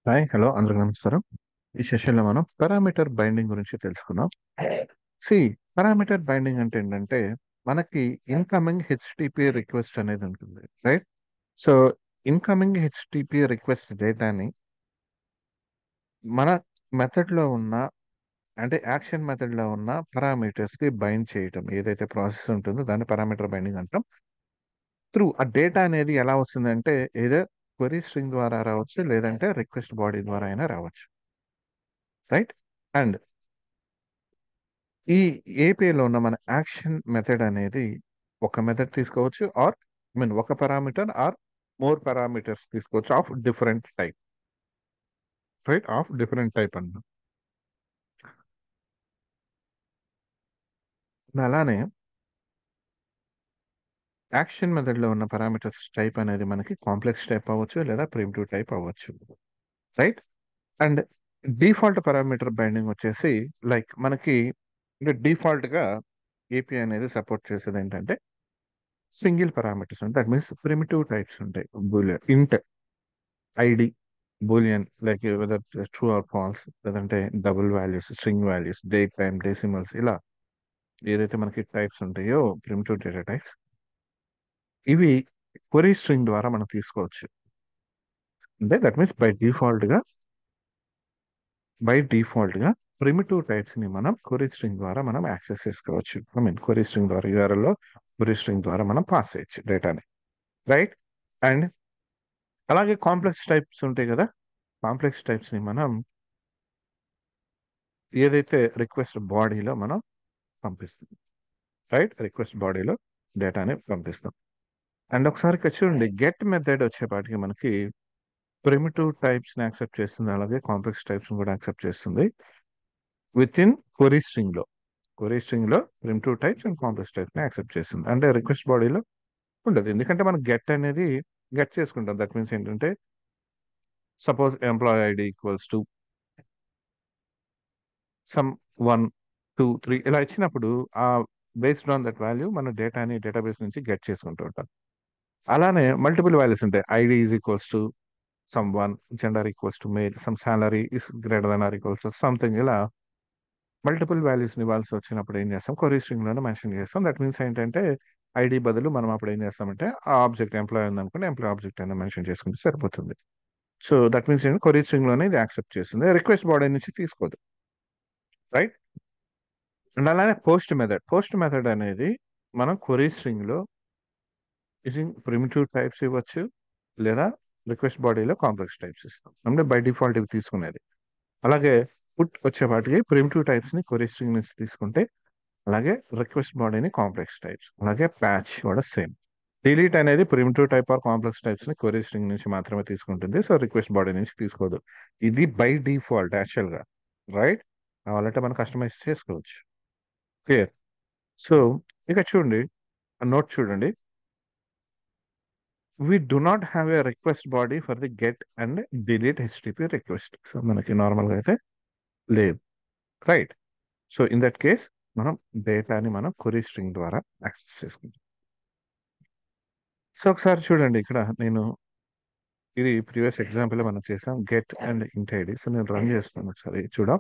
Hi hello అందరికి నమస్కారం ఈ సెషన్లో మనం పారామీటర్ బైండింగ్ గురించి తెలుసుకుందాం సి పారామీటర్ బైండింగ్ అంటే ఏంటంటే మనకి ఇన్కమింగ్ హెచ్టిపి రిక్వెస్ట్ అనేది ఉంటుంది right so incoming HTTP request డేటాని మన మెథడ్లో ఉన్న అంటే యాక్షన్ మెథడ్లో ఉన్న పారామీటర్స్కి బైండ్ చేయటం ఏదైతే ప్రాసెస్ ఉంటుందో దాన్ని పారామీటర్ బైండింగ్ అంటాం త్రూ ఆ డేటా అనేది ఎలా వస్తుందంటే ఏదో క్వరీ స్ట్రింగ్ ద్వారా రావచ్చు లేదంటే రిక్వెస్ట్ బాడీ ద్వారా అయినా రావచ్చు రైట్ అండ్ ఈ ఏపీలో ఉన్న మన యాక్షన్ మెథడ్ అనేది ఒక మెథడ్ తీసుకోవచ్చు ఆర్ ఐ మీన్ ఒక పారామీటర్ ఆర్ మోర్ పారామీటర్స్ తీసుకోవచ్చు of different type right of different type అన్న అలానే యాక్షన్ మెథడ్లో ఉన్న పారామీటర్స్ టైప్ అనేది మనకి కాంప్లెక్స్ టైప్ అవ్వచ్చు లేదా ప్రిమిటివ్ టైప్ అవ్వచ్చు right and default parameter binding వచ్చేసి లైక్ మనకి అంటే డిఫాల్ట్గా ఏపీ అనేది సపోర్ట్ చేసేది ఏంటంటే సింగిల్ పారామీటర్స్ ఉంటాయి దట్ మీన్స్ ప్రిమిటివ్ టైప్స్ ఉంటాయి boolean int ID boolean like whether true or false లేదంటే double values string values date time decimals ఇలా ఏదైతే మనకి టైప్స్ ఉంటాయో ప్రిమిటివ్ డేటా టైప్స్ ఇవి క్వరీ స్ట్రింగ్ ద్వారా మనం తీసుకోవచ్చు అంటే దట్ మీన్స్ బై డిఫాల్ట్గా బై డిఫాల్ట్గా ప్రిమిటివ్ టైప్స్ని మనం క్వరీ స్ట్రింగ్ ద్వారా మనం యాక్సెస్ చేసుకోవచ్చు ఐ మీన్ క్వరీ స్ట్రింగ్ ద్వారా యూఆర్ఎల్లో క్వరీ స్ట్రింగ్ ద్వారా మనం పాస్ చేయొచ్చు డేటాని రైట్ అండ్ అలాగే కాంప్లెక్స్ టైప్స్ ఉంటాయి కదా కాంప్లెక్స్ టైప్స్ని మనం ఏదైతే రిక్వెస్ట్ బాడీలో మనం పంపిస్తాం రైట్ రిక్వెస్ట్ బాడీలో డేటాని పంపిస్తాం అండ్ ఒకసారి ఇక్కడ చూడండి గెట్ మెథడ్ వచ్చేపాటికి మనకి ప్రిమిటివ్ టైప్స్ని యాక్సెప్ట్ చేస్తుంది అలాగే కాంప్లెక్స్ టైప్స్ని కూడా యాక్సెప్ట్ చేస్తుంది విత్ ఇన్ క్వరీ స్ట్రింగ్లో క్వరీ స్ట్రింగ్లో ప్రిమిటివ్ టైప్స్ అండ్ కాంప్లెక్స్ టైప్స్ని యాక్సెప్ట్ చేస్తుంది అంటే రిక్వెస్ట్ బాడీలో ఉండదు ఎందుకంటే మనం గెట్ అనేది గెట్ చేసుకుంటాం దట్ మీన్స్ ఏంటంటే suppose employee ID equals to some one two three ఇలా ఇచ్చినప్పుడు ఆ బేస్డ్ ఆన్ దట్ వాల్యూ మన డేటాని డేటాబేస్ నుంచి గెట్ చేసుకుంటూ ఉంటాం అలానే మల్టిపుల్ వాల్యూస్ ఉంటాయి ID is equals to some one gender equals to male some salary is greater than or equals to something ఇలా మల్టిపుల్ వాల్యూస్ ఇవ్వాల్సి వచ్చినప్పుడు ఏం చేస్తాం కొరీ స్ట్రింగ్లోనే మెన్షన్ చేస్తాం దట్ మీన్స్ ఏంటంటే ఐడి బదులు మనం అప్పుడు ఏం చేస్తామంటే ఆ ఆబ్జెక్ట్ ఎంప్లాయ్ ఉందనుకుంటే ఎంప్లాయ్ ఆబ్జెక్ట్ అయినా మెన్షన్ చేసుకుంటే సరిపోతుంది సో దట్ మీన్స్ ఏంటంటే కొరీ స్ట్రింగ్లోనే ఇది యాక్సెప్ట్ చేస్తుంది రిక్వెస్ట్ బాడీ నుంచి తీసుకోదు రైట్ అండ్ అలానే పోస్ట్ మెథడ్ పోస్ట్ మెథడ్ అనేది మనం క్వరీ స్ట్రింగ్లో యూజింగ్ ప్రిమిటివ్ టైప్స్ ఇవ్వచ్చు లేదా రిక్వెస్ట్ బాడీలో కాంప్లెక్స్ టైప్స్ ఇస్తాం అంటే బై డిఫాల్ట్ ఇవి తీసుకునేది అలాగే పుట్ వచ్చేపాటికి ప్రిమిటివ్ టైప్స్ని క్వరీ స్ట్రింగ్ నుంచి తీసుకుంటే అలాగే రిక్వెస్ట్ బాడీని కాంప్లెక్స్ టైప్స్ అలాగే ప్యాచ్ కూడా సేమ్ డిలీట్ అనేది ప్రిమిటివ్ టైప్ ఆర్ కాంప్లెక్స్ టైప్స్ని క్వరీ స్ట్రింగ్ నుంచి మాత్రమే తీసుకుంటుంది సో రిక్వెస్ట్ బాడీ నుంచి తీసుకోదు ఇది బై డిఫాల్ట్ యాక్చువల్గా రైట్ కావాలంటే మనం కస్టమైజ్ చేసుకోవచ్చు క్లియర్ సో ఇక చూడండి నోట్ చూడండి we do not have a request body for the get and delete HTTP request. So మనకి నార్మల్గా అయితే లేదు right so in that case మనం డేటాని మనం క్వరీ స్ట్రింగ్ ద్వారా యాక్సెస్ చేసుకుంటాం సో ఒకసారి చూడండి ఇక్కడ నేను ఇది ప్రీవియస్ ఎగ్జాంపుల్ మనం చేసాం get and int ID so నేను రన్ చేస్తున్నాను ఒకసారి చూడం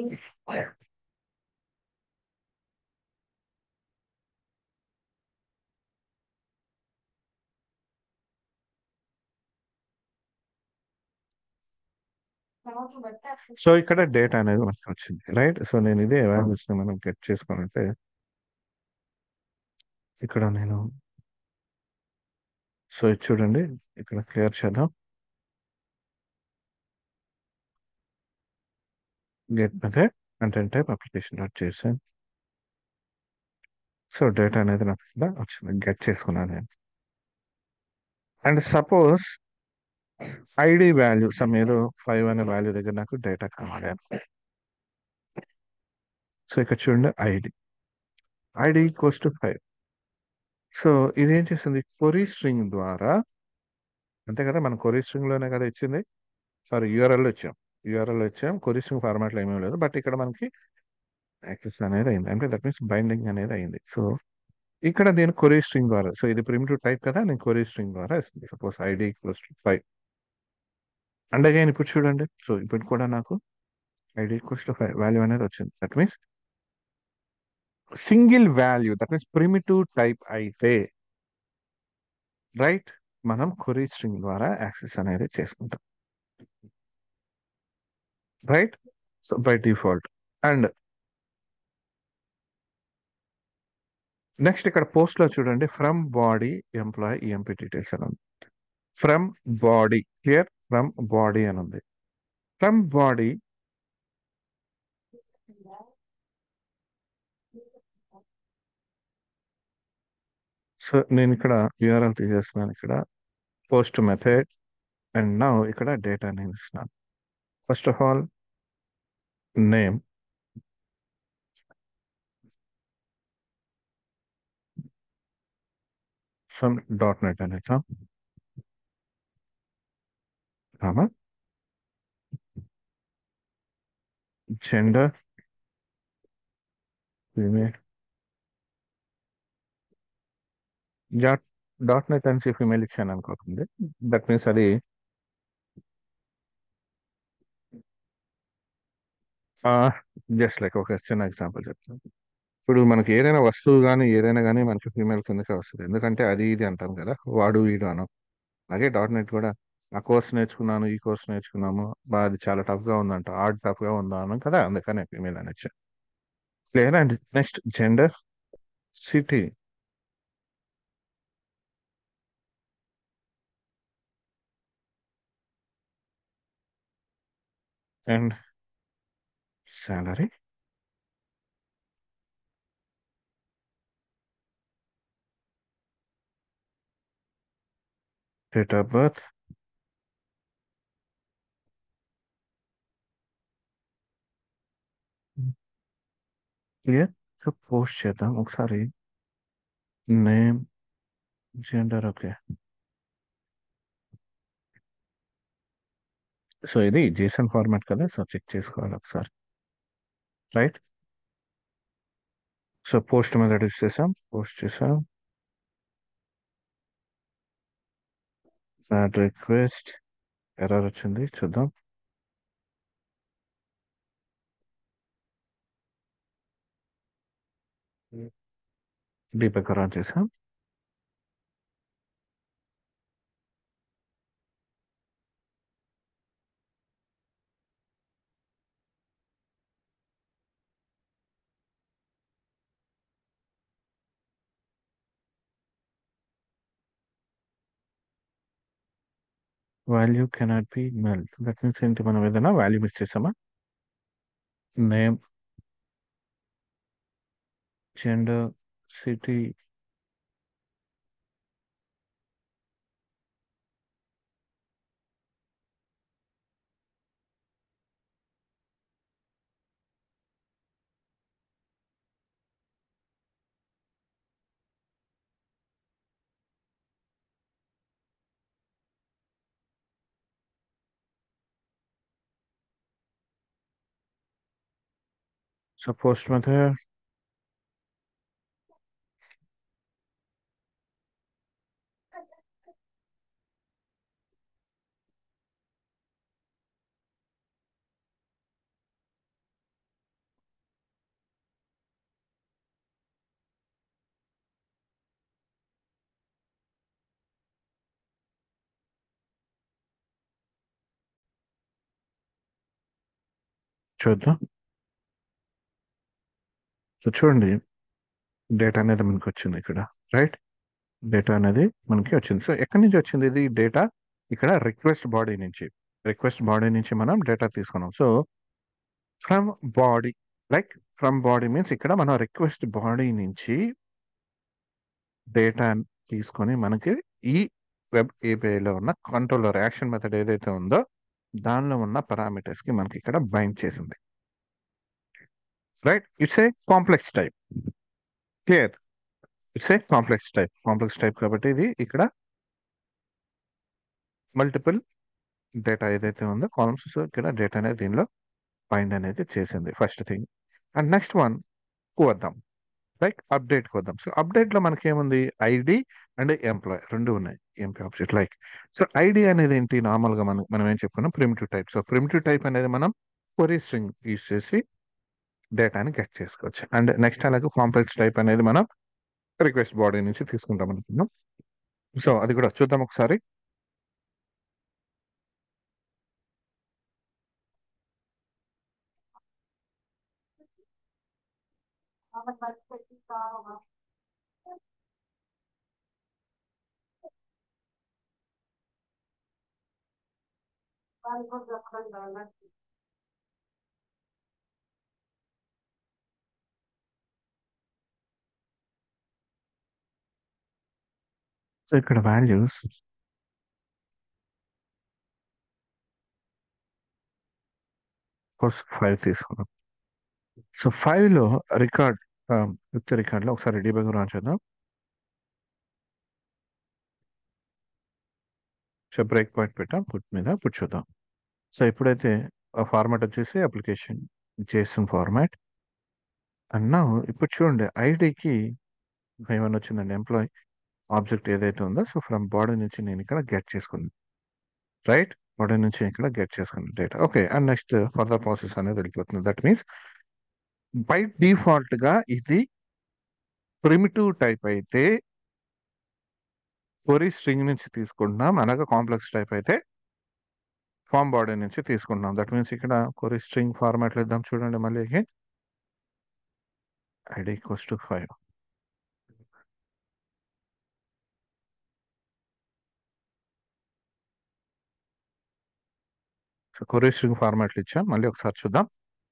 సో ఇక్కడ డేటా అనేది మనకి వచ్చింది రైట్ సో నేను ఇదే వాల్యూస్ మనం గెట్ చేసుకోనంటే ఇక్కడ నేను సో ఇది చూడండి ఇక్కడ క్లియర్ చేద్దాం get method content type application dot చేసాను సో డేటా అనేది నాకు ఇక్కడ వచ్చింది గెట్ చేసుకున్నాను నేను and suppose ID value some ఏదో ఫైవ్ అనే వాల్యూ దగ్గర నాకు డేటా కావాలి సో ఇక్కడ చూడండి ID ID equals to five so ఇదేం చేస్తుంది కొరీ స్ట్రింగ్ ద్వారా అంతే కదా మనం కొరీ స్ట్రింగ్లోనే కదా ఇచ్చింది సారీ యూఆర్ఎల్ ఇచ్చాం యూఆర్ఎల్ ఇచ్చాం కొరీ స్ట్రింగ్ ఫార్మాట్లో ఏమీ లేదు బట్ ఇక్కడ మనకి యాక్సెస్ అనేది అయింది అంటే దట్ మీన్స్ బైండింగ్ అనేది అయింది సో ఇక్కడ నేను కొరీ స్ట్రింగ్ ద్వారా సో ఇది ప్రిమిటివ్ టైప్ కదా నేను కొరీ స్ట్రింగ్ ద్వారా ఇస్తుంది suppose ID equals to five and again ఇప్పుడు చూడండి సో ఇప్పుడు కూడా నాకు ID equals to five value అనేది వచ్చింది that means single value that means primitive type అయితే రైట్ మనం కొరీ స్ట్రింగ్ ద్వారా యాక్సెస్ అనేది చేసుకుంటాం right so by default and next ఇక్కడ పోస్ట్ లో చూడండి from body employee EMP details అని ఉంది from body clear from body అని ఉంది ఫ్రమ్ బాడీ సో నేను ఇక్కడ యూఆర్ఎల్ తీసేస్తున్నాను ఇక్కడ పోస్ట్ మెథడ్ అండ్ నా ఇక్కడ డేటా నేను ఇస్తున్నాను first of all name from dot net అని ఇట్లా comma gender female dot dot net అని ఫీమేల్ ఇచ్చాను అనుకోకండి దట్ మీన్స్ అది జస్ట్ లైక్ ఒక చిన్న ఎగ్జాంపుల్ చెప్తాను ఇప్పుడు మనకి ఏదైనా వస్తువు కానీ ఏదైనా కానీ మనకి ఫీమేల్ కిందకే వస్తుంది ఎందుకంటే అది ఇది అంటాం కదా వాడు వీడు అనం అలాగే డాట్ నెట్ కూడా ఆ కోర్స్ నేర్చుకున్నాను ఈ కోర్స్ నేర్చుకున్నాము బా అది చాలా టఫ్ గా ఉందంట హార్డ్ టఫ్ గా ఉందా అన్నాం కదా అందుకనే ఫీమేల్ అని వచ్చాను clear and next gender city and salary date of birth clear so post చేద్దాం ఒకసారి నేమ్ జెండర్ ఓకే సో ఇది జేసన్ ఫార్మాట్ కదా సో చెక్ చేసుకోవాలి ఒకసారి రైట్ సో పోస్ట్ మీద అడిగి చేసాం పోస్ట్ చేసాం బ్యాడ్ రిక్వెస్ట్ ఎర్రర్ వచ్చింది చూద్దాం డీపెక్ రన్ చేసాం value cannot be null that means ఏంటి మనం ఏదైనా వాల్యూ మిస్ చేసామా name gender city so post method చూద్దాం సో చూడండి డేటా అనేది మనకి వచ్చింది ఇక్కడ రైట్ డేటా అనేది మనకి వచ్చింది సో ఎక్కడి నుంచి వచ్చింది ఇది డేటా ఇక్కడ రిక్వెస్ట్ బాడీ నుంచి రిక్వెస్ట్ బాడీ నుంచి మనం డేటా తీసుకున్నాం so from body like from body means ఇక్కడ మనం రిక్వెస్ట్ బాడీ నుంచి డేటా తీసుకొని మనకి ఈ వెబ్ ఏపీఐలో ఉన్న కంట్రోలర్ యాక్షన్ మెథడ్ ఏదైతే ఉందో దానిలో ఉన్న పారామీటర్స్ కి మనకి ఇక్కడ బైండ్ చేసింది right it's a complex type clear it's a complex type complex type కాబట్టి ఇది ఇక్కడ మల్టిపుల్ డేటా ఏదైతే ఉందో కాలమ్స్ ఇక్కడ డేటా అనేది దీనిలో బైండ్ అనేది చేసింది first thing and next one వద్దాం లైక్ అప్డేట్కి వద్దాం సో అప్డేట్లో మనకి ఏముంది ఐడి అండ్ ఎంప్లాయ్ రెండు ఉన్నాయి EMP object like so ID అనేది ఏంటి నార్మల్ గా మనం మనం ఏం చెప్పుకున్నాం primitive type so primitive type అనేది మనం కొరీ స్ట్రింగ్ యూజ్ చేసి డేటాని గెట్ చేసుకోవచ్చు అండ్ నెక్స్ట్ అలాగే కాంప్లెక్స్ టైప్ అనేది మనం రిక్వెస్ట్ బాడీ నుంచి తీసుకుంటాం అనుకున్నాం సో అది కూడా చూద్దాం ఒకసారి సో ఇక్కడ వాల్యూస్ ఫైవ్ తీసుకున్నాం సో ఫైవ్ లో రికార్డ్ విత్ రికార్డ్ లో ఒకసారి డీబగ్ రన్ చేద్దాం సో బ్రేక్ పాయింట్ పెట్టాం పుట్ మీద పుట్ చూద్దాం సో ఇప్పుడైతే ఆ ఫార్మాట్ వచ్చేసి అప్లికేషన్ జేసన్ ఫార్మాట్ అన్నా ఇప్పుడు చూడండి ఐడికి ఏమన్నా వచ్చిందండి ఎంప్లాయ్ ఆబ్జెక్ట్ ఏదైతే ఉందో సో ఫ్రమ్ బాడీ నుంచి నేను ఇక్కడ గెట్ చేసుకున్నాను రైట్ బాడీ నుంచి ఇక్కడ గెట్ చేసుకున్నాను data okay and next further process అనేది వెళ్ళిపోతుంది దట్ మీన్స్ బై డిఫాల్ట్ గా ఇది ప్రిమిటివ్ టైప్ అయితే కొరీ స్ట్రింగ్ నుంచి తీసుకుంటున్నాం అనగా కాంప్లెక్స్ టైప్ అయితే ఫామ్ బాడీ నుంచి తీసుకుంటున్నాం దట్ మీన్స్ ఇక్కడ కొరీ స్ట్రింగ్ ఫార్మాట్ ఇద్దాం చూడండి మళ్ళీ ID equals to five so query string ఫార్మాట్లు ఇచ్చాం మళ్ళీ ఒకసారి చూద్దాం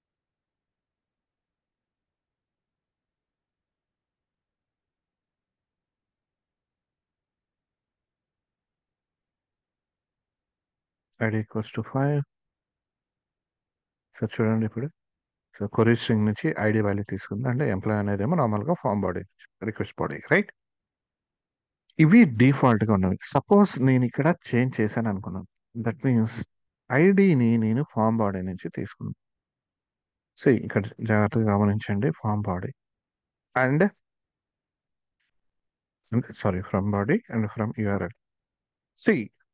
ID equals to five so చూడండి ఇప్పుడు సో కొరీ స్ట్రింగ్ నుంచి ఐడి వాల్యూ తీసుకుంది అంటే ఎంప్లాయ్ అనేది ఏమో నార్మల్గా form body request body right ఇవి డిఫాల్ట్ గా ఉన్నవి సపోజ్ నేను ఇక్కడ చేంజ్ చేశాను అనుకున్నాను దట్ మీన్స్ ఐడిని నేను ఫామ్ బాడీ నుంచి తీసుకున్నాను సో ఇక్కడ జాగ్రత్తగా గమనించండి form body and sorry from body and from URL see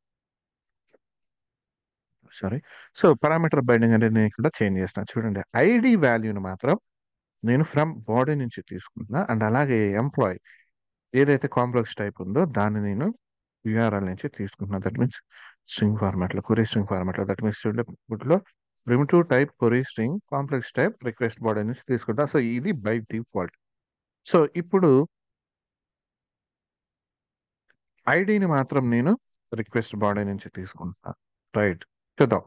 sorry so parameter binding అనేది నేను ఇక్కడ చేంజ్ చేసిన చూడండి ఐడి వాల్యూని మాత్రం నేను ఫ్రమ్ బాడీ నుంచి తీసుకుంటున్నా అండ్ అలాగే ఎంప్లాయ్ ఏదైతే కాంప్లెక్స్ టైప్ ఉందో దాన్ని నేను యూఆర్ఎల్ నుంచి తీసుకుంటున్నా దట్ మీన్స్ స్ట్రింగ్ ఫార్మాట్లో కొరీ స్ట్రింగ్ ఫార్మాట్లో దట్ మీన్స్ చూడండి ఇప్పుడులో primitive type query string complex type request body నుంచి తీసుకుంటా సో ఇది బై డిఫాల్ట్ సో ఇప్పుడు ఐడిని మాత్రం నేను రిక్వెస్ట్ బాడీ నుంచి తీసుకుంటా రైట్ చూద్దాం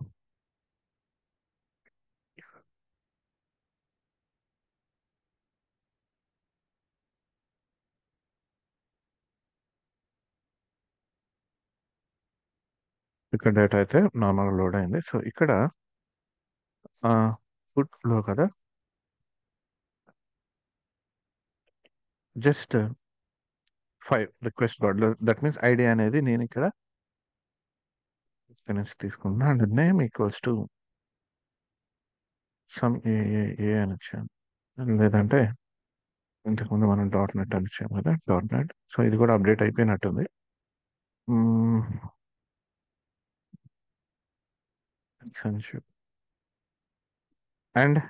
ఇక్కడ డేటా అయితే నార్మల్ లోడ్ అయింది సో ఇక్కడ ఫుడ్ లో కదా just five request body that means ID అనేది నేను ఇక్కడ ఇక్కడ నుంచి తీసుకున్నా and name equals to some A A అని ఇచ్చాను లేదంటే ఇంతకుముందు మనం డాట్ నెట్ అని ఇచ్చాము కదా డాట్ నెట్ సో ఇది కూడా అప్డేట్ అయిపోయినట్టుంది and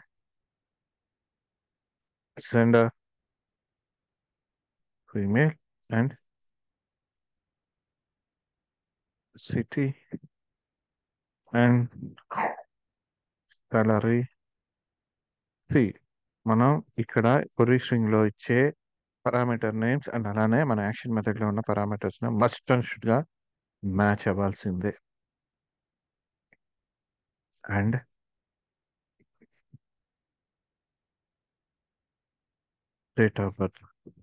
sender female and city and salary సి మనం ఇక్కడ కొరీ స్ట్రింగ్ లో ఇచ్చే పారామీటర్ నేమ్స్ అండ్ అలానే మన యాక్షన్ మెథడ్ లో ఉన్న పారామీటర్స్ మస్ట్ అండ్ షుడ్ గా మ్యాచ్ అవ్వాల్సిందే and date of birth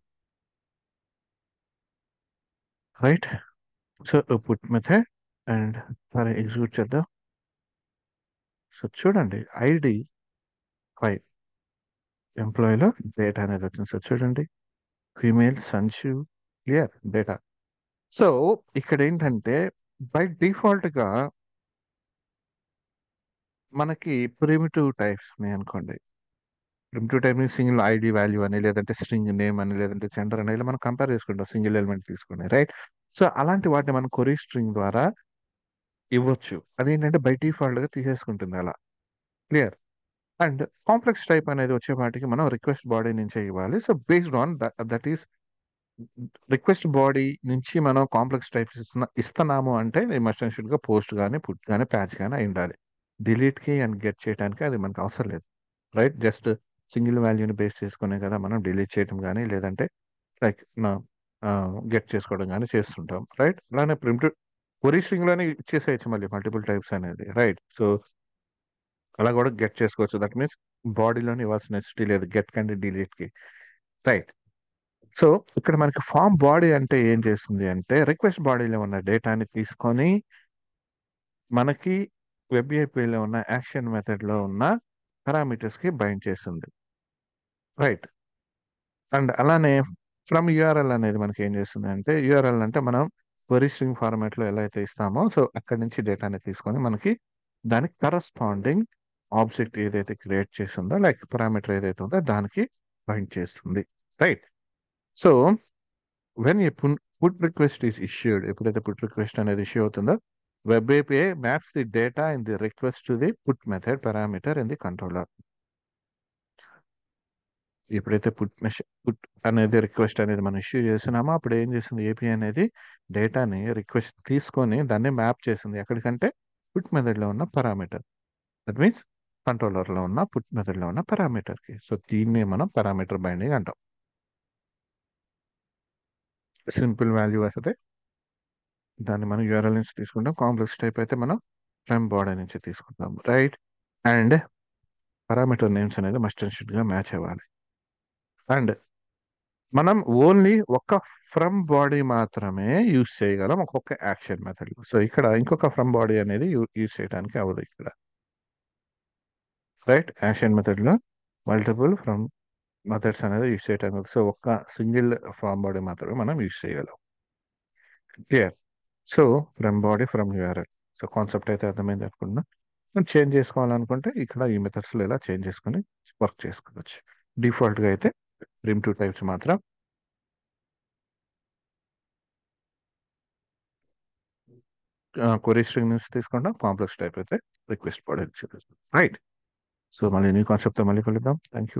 right so put method and సరే ఎగ్జిక్యూట్ చేద్దాం సో చూడండి ఐడి ఫైవ్ ఎంప్లాయీలో డేటా అనేది వచ్చింది సో చూడండి ఫీమేల్ సంచు క్లియర్ డేటా సో ఇక్కడ ఏంటంటే బై డిఫాల్ట్గా మనకి ప్రిమిటివ్ టైప్స్ ఉన్నాయి అనుకోండి ప్రిమిటివ్ టైప్ ని సింగిల్ ఐడి వాల్యూ అని లేదంటే స్ట్రింగ్ నేమ్ అని లేదంటే జెండర్ అని ఇలా మనం కంపేర్ చేసుకుంటాం సింగిల్ ఎలిమెంట్ తీసుకుని రైట్ సో అలాంటి వాటిని మనం కొరీ స్ట్రింగ్ ద్వారా ఇవ్వచ్చు అదేంటంటే బై డిఫాల్ట్ గా తీసేసుకుంటుంది అలా క్లియర్ అండ్ కాంప్లెక్స్ టైప్ అనేది వచ్చేపాటికి మనం రిక్వెస్ట్ బాడీ నుంచే ఇవ్వాలి so based on that is request body నుంచి మనం కాంప్లెక్స్ టైప్స్ ఇస్తున్నా ఇస్తున్నాము అంటే మస్ట్ అండ్ షుడ్ గా పోస్ట్ కానీ పుట్ కానీ ప్యాచ్ కానీ అయి ఉండాలి డిలీట్ కి అండ్ గెట్ చేయడానికి అది మనకు అవసరం లేదు రైట్ జస్ట్ సింగిల్ వాల్యూని బేస్ చేసుకునే కదా మనం డిలీట్ చేయడం కానీ లేదంటే లైక్ గెట్ చేసుకోవడం కానీ చేస్తుంటాం రైట్ అలానే ప్రిమిటివ్ కొరీ స్ట్రింగ్ లోనే ఇచ్చేసేయచ్చు మళ్ళీ మల్టిపుల్ టైప్స్ అనేది రైట్ సో అలా కూడా గెట్ చేసుకోవచ్చు దట్ మీన్స్ బాడీలోని ఇవ్వాల్సిన నెసిటీ లేదు గెట్ కంటే డిలీట్ కి రైట్ సో ఇక్కడ మనకి ఫామ్ బాడీ అంటే ఏం చేస్తుంది అంటే రిక్వెస్ట్ బాడీలో ఉన్న డేటాని తీసుకొని మనకి వెబ్ ఏపీలో ఉన్న యాక్షన్ మెథడ్లో ఉన్న పారామీటర్స్ కి బైండ్ చేస్తుంది రైట్ అండ్ అలానే ఫ్రమ్ యూఆర్ఎల్ అనేది మనకి ఏం చేస్తుంది అంటే యూఆర్ఎల్ అంటే మనం క్వరీ స్ట్రింగ్ ఫార్మాట్ లో ఎలా అయితే ఇస్తామో సో అక్కడి నుంచి డేటాని తీసుకొని మనకి దానికి కరస్పాండింగ్ ఆబ్జెక్ట్ ఏదైతే క్రియేట్ చేసిందో లైక్ పారామీటర్ ఏదైతే ఉందో దానికి బైండ్ చేస్తుంది right so when a put request is issued ఎప్పుడైతే పుట్ రిక్వెస్ట్ అనేది ఇష్యూ అవుతుందో web API maps the data in the request to the put method parameter in the controller ఎప్పుడైతే put put అనేది request అనేది మనం issue చేస్తున్నామో అప్పుడు ఏం చేస్తుంది ఏపీ అనేది డేటాని రిక్వెస్ట్ తీసుకొని దాన్ని మ్యాప్ చేసింది ఎక్కడికంటే పుట్ మెథడ్లో ఉన్న పారామీటర్ దట్ మీన్స్ కంట్రోలర్లో ఉన్న పుట్ మెథడ్లో ఉన్న పారామీటర్కి సో దీన్ని మనం పారామీటర్ బైండింగ్ అంటాం సింపుల్ వాల్యూ అయితే దాన్ని మనం యూఆర్ఎల్ నుంచి తీసుకుంటాం కాంప్లెక్స్ టైప్ అయితే మనం ఫ్రమ్ బాడీ నుంచి తీసుకుంటాం రైట్ అండ్ పారామీటర్ నేమ్స్ అనేది మస్ట్ అండ్ షుడ్ గా మ్యాచ్ అవ్వాలి అండ్ మనం ఓన్లీ ఒక ఫ్రమ్ బాడీ మాత్రమే యూజ్ చేయగలం ఒక్కొక్క యాక్షన్ మెథడ్ సో ఇక్కడ ఇంకొక ఫ్రమ్ బాడీ అనేది యూజ్ చేయడానికి అవ్వదు ఇక్కడ రైట్ యాక్షన్ మెథడ్ లో మల్టిపుల్ ఫ్రమ్ మెథడ్స్ అనేది యూజ్ చేయడానికి సో ఒక్క సింగిల్ ఫ్రమ్ బాడీ మాత్రమే మనం యూజ్ చేయగలం clear so from body from URL so concept అయితే అర్థమైంది అనుకున్నా చేంజ్ చేసుకోవాలనుకుంటే ఇక్కడ ఈ మెథడ్స్లో ఇలా చేంజ్ చేసుకుని వర్క్ చేసుకోవచ్చు డిఫాల్ట్గా అయితే ప్రిమ్ టూ టైప్స్ మాత్రం కొరీ స్ట్రింగ్ నుంచి తీసుకుంటాం కాంప్లెక్స్ టైప్ అయితే రిక్వెస్ట్ బాడీ రైట్ సో మళ్ళీ న్యూ కాన్సెప్ట్తో మళ్ళీ కలుద్దాం థ్యాంక్ యూ